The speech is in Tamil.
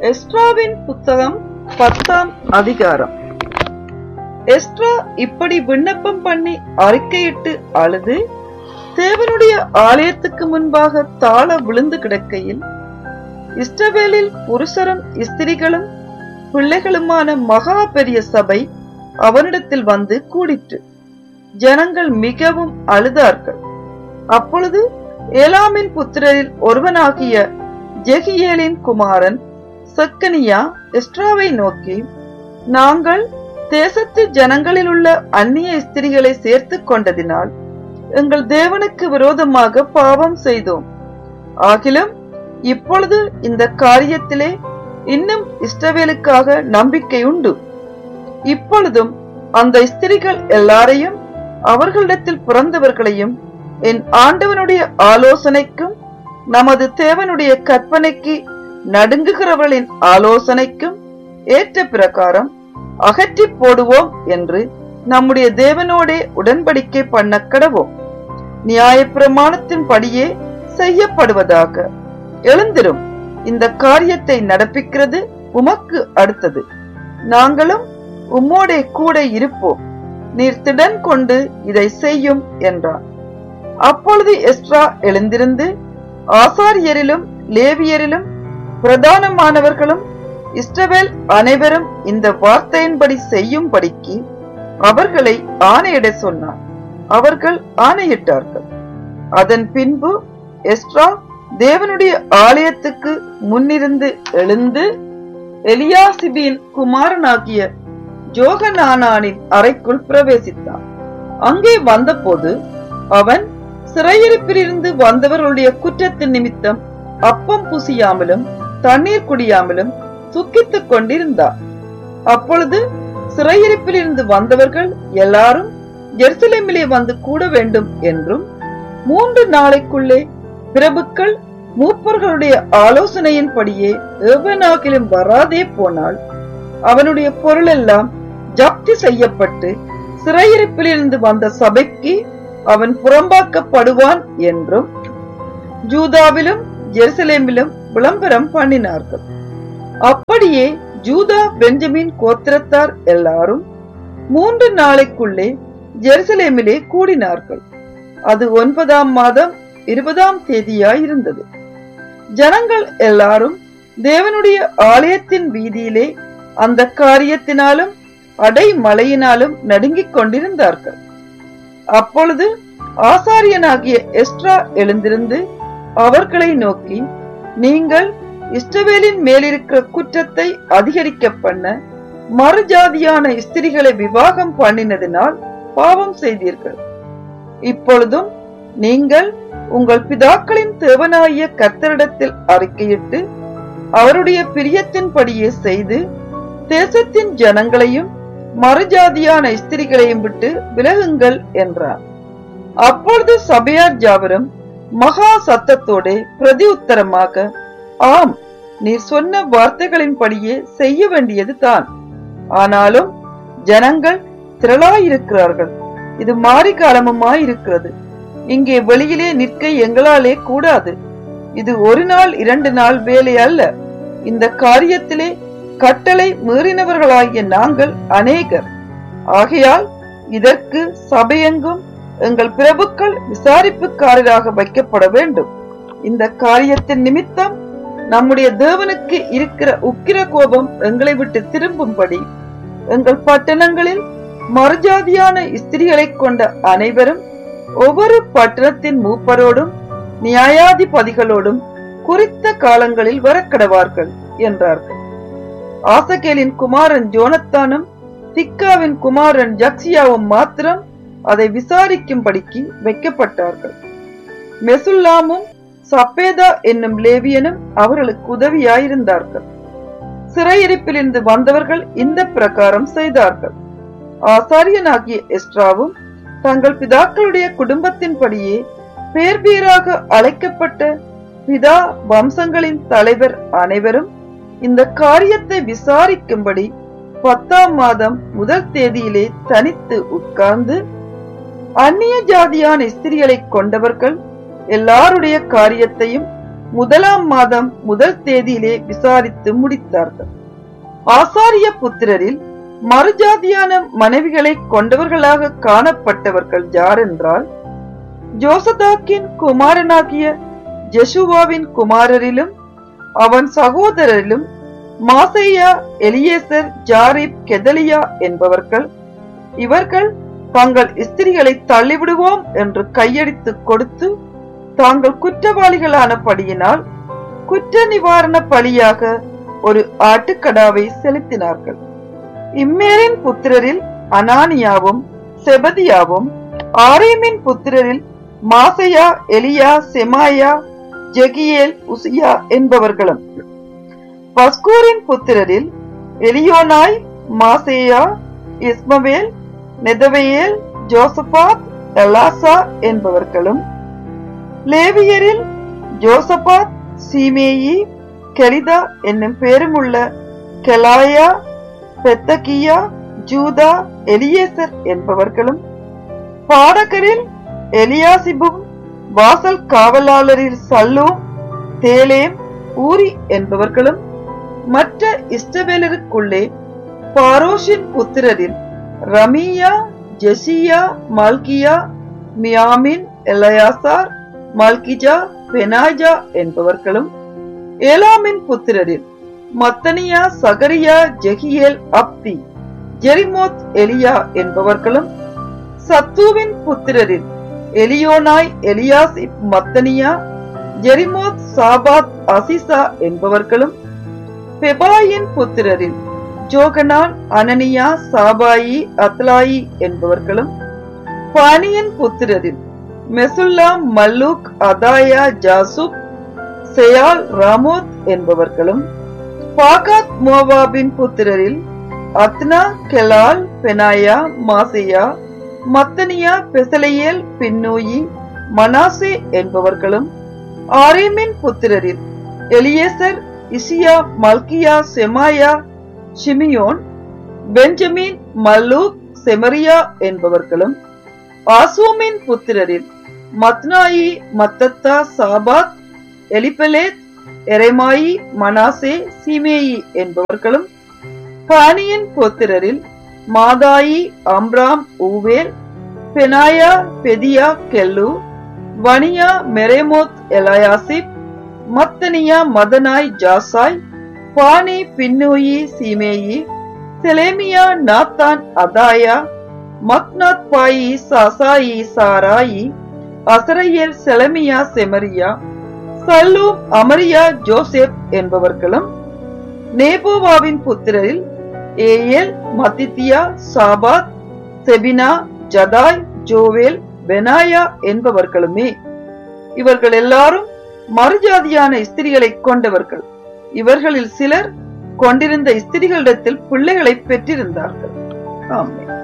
எஸ்ட்ராவின் புத்தகம் பத்தாம் அதிகாரம் எஸ்ட்ரா இப்படி விண்ணப்பம் பண்ணி அறிக்கையிட்டு அழுது தேவனுடைய ஆலயத்துக்கு முன்பாக தாழ விழுந்து கிடக்கையில் இஸ்ரவேலில் புருஷரும் ஸ்திரிகளும் பிள்ளைகளுமான மகா பெரிய சபை அவனிடத்தில் வந்து கூடிற்று ஜனங்கள் மிகவும் அழுதார்கள் அப்பொழுது ஏலாமின் புத்திரரில் ஒருவனாகிய ஜெகியேலின் குமாரன் செக்கனியா எஸ்ட்ராவை நோக்கி நாங்கள் தேசத்து ஜனங்களில் உள்ள அந்நிய ஸ்திரிகளை சேர்த்துக் கொண்டதினால் எங்கள் தேவனுக்கு விரோதமாக பாவம் செய்தோம் ஆகிலும் இப்பொழுது இந்த காரியத்திலே இன்னும் இஸ்ரவேலுக்காக நம்பிக்கை உண்டு இப்பொழுதும் அந்த ஸ்திரிகள் எல்லாரையும் அவர்களிடத்தில் பிறந்தவர்களையும் என் ஆண்டவனுடைய ஆலோசனைக்கும் நமது தேவனுடைய கற்பனைக்கு நடுங்குகிறவர்களின் ஆலோசனைக்கும் ஏற்ற பிரகாரம் அகற்றி போடுவோம் என்று நம்முடைய தேவனோடே உடன்படிக்கை பண்ண கடவோம் நியாயப்பிரமாணத்தின் படியே செய்யப்படுவதாக எழுந்திரும் இந்த காரியத்தை நடப்பிக்கிறது உமக்கு அடுத்தது நாங்களும் உம்மோடே கூட இருப்போம் நீர் திடன் கொண்டு இதை செய்யும் என்றான் அப்பொழுது எஸ்ட்ரா எழுந்திருந்து ஆசாரியரிலும் லேவியரிலும் பிரதானமானவர்களும் இஸ்ரவேல் அனைவரும் இந்த வார்த்தையின்படி செய்யும்படிக்கு அவர்களை ஆணையிட சொன்னார் அவர்கள் ஆணையிட்டார்கள் அதன் பின்பு எஸ்ட்ரா தேவனுடைய ஆலயத்துக்கு முன்னிருந்து எழுந்து எலியாசிபின் குமாரனாகிய ஜோகனானானின் அறைக்குள் பிரவேசித்தான் அங்கே வந்தபோது அவன் சிறையிருப்பிலிருந்து வந்தவர்களுடைய குற்றத்தின் நிமித்தம் அப்பம் புசியாமலும் தண்ணீர் குடியாமலும் துக்கித்துக் கொண்டிருந்தார் அப்பொழுது சிறையிருப்பிலிருந்து வந்தவர்கள் எல்லாரும் ஜெருசலேமிலே வந்து கூட வேண்டும் என்றும் மூன்று நாளைக்குள்ளே பிரபுக்கள் மூப்பர்களுடைய ஆலோசனையின்படியே எவனாகிலும் வராதே போனால் அவனுடைய பொருளெல்லாம் ஜப்தி செய்யப்பட்டு சிறையிருப்பிலிருந்து வந்த சபைக்கு அவன் புறம்பாக்கப்படுவான் என்றும் ஜூதாவிலும் ஜெருசலேமிலும் விளம்பரம் பண்ணினார்கள் அப்படியே ஜூதா பெஞ்சமின் கோத்திரத்தார் எல்லாரும் மூன்று நாளைக்குள்ளே ஜெருசலேமிலே கூடினார்கள் அது ஒன்பதாம் மாதம் இருபதாம் தேதியாயிருந்தது ஜனங்கள் எல்லாரும் தேவனுடைய ஆலயத்தின் வீதியிலே அந்த காரியத்தினாலும் அடை மழையினாலும் நடுங்கிக் கொண்டிருந்தார்கள் அப்பொழுது ஆசாரியனாகிய எஸ்ட்ரா எழுந்திருந்து அவர்களை நோக்கி நீங்கள் இஸ்ரவேலின் மேலிருக்கிற குற்றத்தை அதிகரிக்க பண்ண மறுஜாதியான ஸ்திரிகளை விவாகம் பண்ணினதினால் பாவம் செய்தீர்கள் இப்பொழுதும் நீங்கள் உங்கள் பிதாக்களின் தேவனாகிய கர்த்தரிடத்தில் அறிக்கையிட்டு அவருடைய பிரியத்தின்படியே செய்து தேசத்தின் ஜனங்களையும் மறுஜாதியான ஸ்திரிகளையும் விட்டு விலகுங்கள் என்றார் அப்பொழுது சபையார் ஜாவரும் மகா சத்தத்தோடு பிரதி உத்தரமாக ஆம் நீர் சொன்ன வார்த்தைகளின்படியே செய்ய வேண்டியது தான் ஆனாலும் ஜனங்கள் திரளாயிருக்கிறார்கள் இது மாறி காலமுமாயிருக்கிறது இங்கே வெளியிலே நிற்க எங்களாலே கூடாது இது ஒரு நாள் இரண்டு நாள் வேலை அல்ல இந்த காரியத்திலே கட்டளை மீறினவர்களாகிய நாங்கள் அநேகர் ஆகையால் இதற்கு சபையெங்கும் எங்கள் பிரபுக்கள் விசாரிப்புக்காரராக வைக்கப்பட வேண்டும் இந்த காரியத்தின் நிமித்தம் நம்முடைய தேவனுக்கு இருக்கிற உக்கிர கோபம் எங்களை விட்டு திரும்பும்படி எங்கள் பட்டணங்களில் மறுஜாதியான ஸ்திரிகளை கொண்ட அனைவரும் ஒவ்வொரு பட்டணத்தின் மூப்பரோடும் நியாயாதிபதிகளோடும் குறித்த காலங்களில் வரக்கடவார்கள் என்றார்கள் ஆசகேலின் குமாரன் ஜோனத்தானும் திக்காவின் குமாரன் ஜக்சியாவும் மாத்திரம் அதை விசாரிக்கும்படிக்கு வைக்கப்பட்டார்கள் மெசுல்லாமும் சப்பேதா என்னும் லேவியனும் அவர்களுக்கு உதவியாயிருந்தார்கள் சிறையிருப்பிலிருந்து வந்தவர்கள் இந்த பிரகாரம் செய்தார்கள் ஆசாரியனாகிய எஸ்ட்ராவும் தங்கள் பிதாக்களுடைய குடும்பத்தின்படியே பேர் பேராக அழைக்கப்பட்ட பிதா வம்சங்களின் தலைவர் அனைவரும் இந்த காரியத்தை விசாரிக்கும்படி பத்தாம் மாதம் முதல் தேதியிலே தனித்து உட்கார்ந்து அந்நிய ஜாதியான ஸ்திரிகளை கொண்டவர்கள் எல்லாருடைய காரியத்தையும் முதலாம் மாதம் முதல் தேதியிலே விசாரித்து முடித்தார்கள் ஆசாரிய புத்திரரில் மறுஜாதியான மனைவிகளை கொண்டவர்களாக காணப்பட்டவர்கள் யாரென்றால் ஜோசதாக்கின் குமாரனாகிய ஜெசுவாவின் குமாரரிலும் அவன் சகோதரரிலும் மாசையா எலியேசர் ஜாரிப் கெதலியா என்பவர்கள் இவர்கள் தங்கள் ஸ்திரிகளை தள்ளிவிடுவோம் என்று கையடித்து கொடுத்து தாங்கள் குற்றவாளிகளானபடியினால் குற்ற நிவாரண பலியாக ஒரு ஆட்டுக்கடாவை செலுத்தினார்கள் இம்மேரின் புத்திரரில் அனானியாவும் செபதியாவும் ஆரேமின் புத்திரரில் மாசையா எலியா செமாயா ஜெகியேல் உசியா என்பவர்களும் பஸ்கூரின் புத்திரரில் எலியோனாய் மாசேயா இஸ்மவேல் நெதவையேல் ஜோசபாத் எலாசா என்பவர்களும் லேவியரில் ஜோசபாத் சீமேயி கெலிதா என்னும் பேருமுள்ள கெலாயா பெத்தகியா ஜூதா எலியேசர் என்பவர்களும் பாடகரில் எலியாசிபும் வாசல் காவலாளரில் சல்லூம் தேலேம் ஊரி என்பவர்களும் மற்ற இஸ்டவேலருக்குள்ளே பாரோஷின் புத்திரரில் ரமியா ஜெசியா மல்கியா மியாமின் எலயாசார் மல்கிஜா பெனாஜா என்பவர்களும் ஏலாமின் புத்திரரில் மத்தனியா சகரியா ஜெகியேல் அப்தி ஜெரிமோத் எலியா என்பவர்களும் சத்துவின் புத்திரரில் எலியோனாய் எலியாசிப் மத்தனியா ஜெரிமோத் சாபாத் அசிசா என்பவர்களும் பெபாயின் புத்திரரில் ஜோகனான் அனனியா சாபாயி அத்லாயி என்பவர்களும் பானியன் புத்திரரில் மெசுல்லாம் மல்லூக் அதாயா ஜாசுப் செயால் ராமோத் என்பவர்களும் பாகாத் மோவாபின் புத்திரரில் அத்னா கெலால் பெனாயா மாசியா மத்தனியா பெசலையேல் பின்னூயி மனாசே என்பவர்களும் ஆரேமின் புத்திரரில் Eliezer Ishijah Malchijah Shemaiah Shimeon Benjamin Malluch Shemariah என்பவர்களும் ஆசூமின் புத்திரரில் மத்னாயி மத்தத்தா சாபாத் எலிபெலேத் எரேமாயி மனாசே சீமேயி என்பவர்களும் பானியின் புத்திரரில் Maadai Amram Uel Benaiah Bedeiah Chelluh Vaniah Meremoth Eliashib Mattaniah Mattenai Jaasau Bani Binnui Shimei Shelemiah Nathan Adaiah Machnadebai Shashai Sharai Azareel Shelemiah Shemariah Shallum Amariah Joseph என்பவர்களும் நேபோவாவின் புத்திரரில் ஏயேல் மத்தித்தியா சாபாத் செபினா ஜதாய் ஜோவேல் பெனாயா என்பவர்களுமே இவர்கள் எல்லாரும் மறுஜாதியான ஸ்திரிகளை கொண்டவர்கள் இவர்களில் சிலர் கொண்டிருந்த ஸ்திரிகளிடத்தில் பிள்ளைகளை பெற்றிருந்தார்கள் ஆமென்